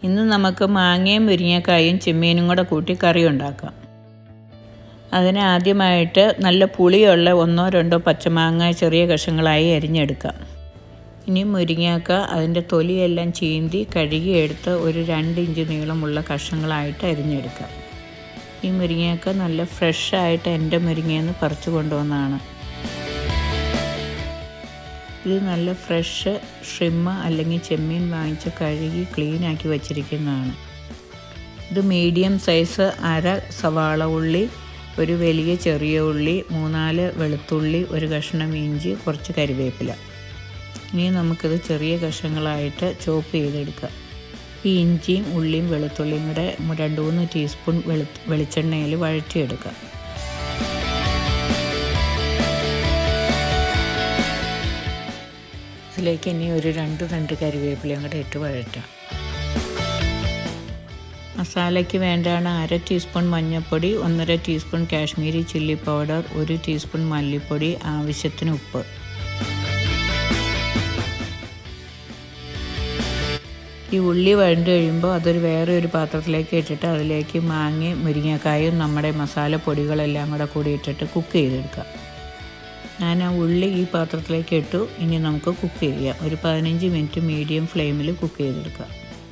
ഇന്ന് നമുക്ക് മാങ്ങയും മുരിങ്ങക്കായും ചെമ്മീനും കൂടെ കൂട്ടി കറി ഉണ്ടാക്കാം അതിന് ആദ്യമായിട്ട് നല്ല പുളിയുള്ള ഒന്നോ രണ്ടോ പച്ചമാങ്ങ ചെറിയ കഷങ്ങളായി അരിഞ്ഞെടുക്കാം ഇനി മുരിങ്ങക്ക അതിൻ്റെ തൊലിയെല്ലാം ചീന്തി കഴുകിയെടുത്ത് ഒരു രണ്ട് ഇഞ്ച് നീളമുള്ള കഷ്ണങ്ങളായിട്ട് അരിഞ്ഞെടുക്കാം ഈ മുരിങ്ങക്ക നല്ല ഫ്രഷായിട്ട് എൻ്റെ മുരിങ്ങയെന്ന് പറിച്ചു കൊണ്ടുവന്നതാണ് ഇത് നല്ല ഫ്രഷ് ഷ്രിമ്മ അല്ലെങ്കിൽ ചെമ്മീൻ വാങ്ങിച്ച് കഴുകി ക്ലീനാക്കി വച്ചിരിക്കുന്നതാണ് ഇത് മീഡിയം സൈസ് അര സവാള ഉള്ളി ഒരു വലിയ ചെറിയ ഉള്ളി മൂന്നാല് വെളുത്തുള്ളി ഒരു കഷ്ണം ഇഞ്ചി കുറച്ച് കരിവേപ്പില ഇനി നമുക്കിത് ചെറിയ കഷ്ണങ്ങളായിട്ട് ചോപ്പ് ചെയ്തെടുക്കാം ഈ ഇഞ്ചിയും ഉള്ളിയും വെളുത്തുള്ളിയും കൂടെ രണ്ട് മൂന്ന് ടീസ്പൂൺ വെളു വെളിച്ചെണ്ണയിൽ വഴറ്റിയെടുക്കാം ഇതിലേക്ക് ഇനി ഒരു രണ്ട് രണ്ട് കരിവേപ്പിലയും കൂടെ ഇട്ട് വഴറ്റാം മസാലയ്ക്ക് വേണ്ടാണ് അര ടീസ്പൂൺ മഞ്ഞൾപ്പൊടി ഒന്നര ടീസ്പൂൺ കാശ്മീരി ചില്ലി പൗഡർ ഒരു ടീസ്പൂൺ മല്ലിപ്പൊടി ആവശ്യത്തിന് ഉപ്പ് ഈ ഉള്ളി വഴണ്ട് കഴിയുമ്പോൾ അതൊരു വേറെ ഒരു പാത്രത്തിലേക്ക് ഇട്ടിട്ട് അതിലേക്ക് മാങ്ങയും മുരിങ്ങക്കായും നമ്മുടെ മസാല പൊടികളെല്ലാം കൂടെ കൂടി ഇട്ടിട്ട് കുക്ക് ചെയ്തെടുക്കാം ഞാൻ ആ ഉള്ളി ഈ പാത്രത്തിലേക്ക് ഇട്ടു ഇനി നമുക്ക് കുക്ക് ചെയ്യാം ഒരു പതിനഞ്ച് മിനിറ്റ് മീഡിയം ഫ്ലെയിമിൽ കുക്ക് ചെയ്തെടുക്കാം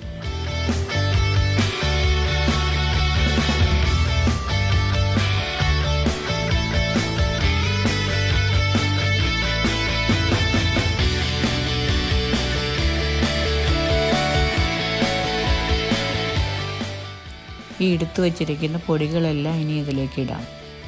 ഈ എടുത്തു വച്ചിരിക്കുന്ന പൊടികളെല്ലാം ഇനി ഇതിലേക്ക് ഇടാം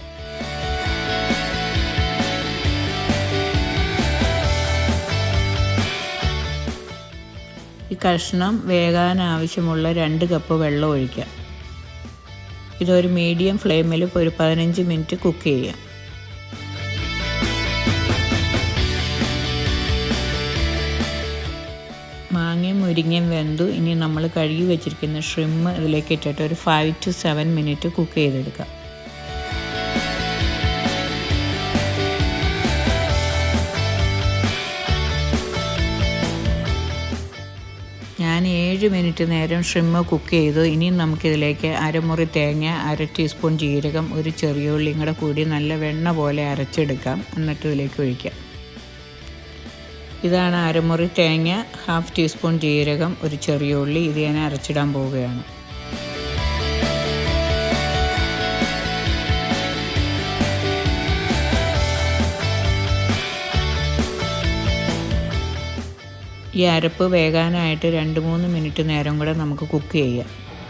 ഈ കഷ്ണം വേകാൻ ആവശ്യമുള്ള രണ്ട് കപ്പ് വെള്ളം ഒഴിക്കാം ഇതൊരു മീഡിയം ഫ്ലെയിമിൽ ഒരു പതിനഞ്ച് മിനിറ്റ് കുക്ക് ചെയ്യാം മാങ്ങയും മുരിങ്ങയും വെന്തു ഇനി നമ്മൾ കഴുകി വെച്ചിരിക്കുന്ന ഷ്രിമ്മ് ഇതിലേക്ക് ഇട്ടിട്ട് ഒരു five to seven minute cook ചെയ്തെടുക്കാം ഞാൻ ഏഴ് മിനിറ്റ് നേരം ഷ്രിമ്മ് കുക്ക് ചെയ്തു ഇനി നമുക്കിതിലേക്ക് അരമുറി തേങ്ങ അര ടീസ്പൂൺ ജീരകം ഒരു ചെറിയ ഉള്ളിയും കൂടെ കൂടി നല്ല വെണ്ണ പോലെ അരച്ചെടുക്കാം എന്നിട്ട് ഇതിലേക്ക് ഒഴിക്കാം ഇതാണ് അരമുറി തേങ്ങ ഹാഫ് ടീസ്പൂൺ ജീരകം ഒരു ചെറിയ ഉള്ളി ഇത് ഞാൻ അരച്ചിടാൻ പോവുകയാണ് ഈ അരപ്പ് വേകാനായിട്ട് രണ്ട് മൂന്ന് മിനിറ്റ് നേരം കൂടെ നമുക്ക് കുക്ക് ചെയ്യാം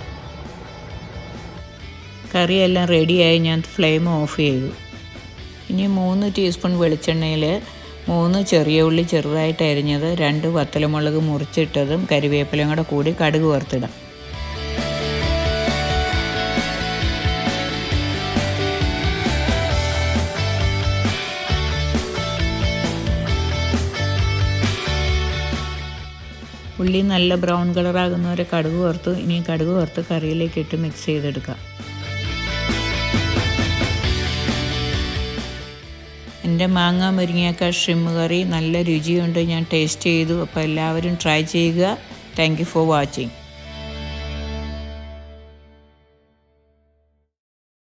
കറിയെല്ലാം റെഡിയായി ഞാൻ ഫ്ലെയിം ഓഫ് ചെയ്തു ഇനി മൂന്ന് ടീസ്പൂൺ വെളിച്ചെണ്ണയിൽ മൂന്ന് ചെറിയ ഉള്ളി ചെറുതായിട്ട് അരിഞ്ഞത് രണ്ട് വത്തലമുളക് മുറിച്ചിട്ടതും കരിവേപ്പിലയും കൂടെ കൂടി കടുക് വറുത്തിടാം ഉള്ളി നല്ല ബ്രൗൺ കളറാകുന്നവരെ കടുക് വറുത്തു ഇനി കടുക് വറുത്ത് കറിയിലേക്ക് ഇട്ട് മിക്സ് ചെയ്തെടുക്കാം എൻ്റെ മാങ്ങ മുരിങ്ങക്ക ഷ്രിമ്മ് കറി നല്ല രുചിയുണ്ട് ഞാൻ ടേസ്റ്റ് ചെയ്തു അപ്പോൾ എല്ലാവരും ട്രൈ ചെയ്യുക താങ്ക് യു ഫോർ വാച്ചിങ്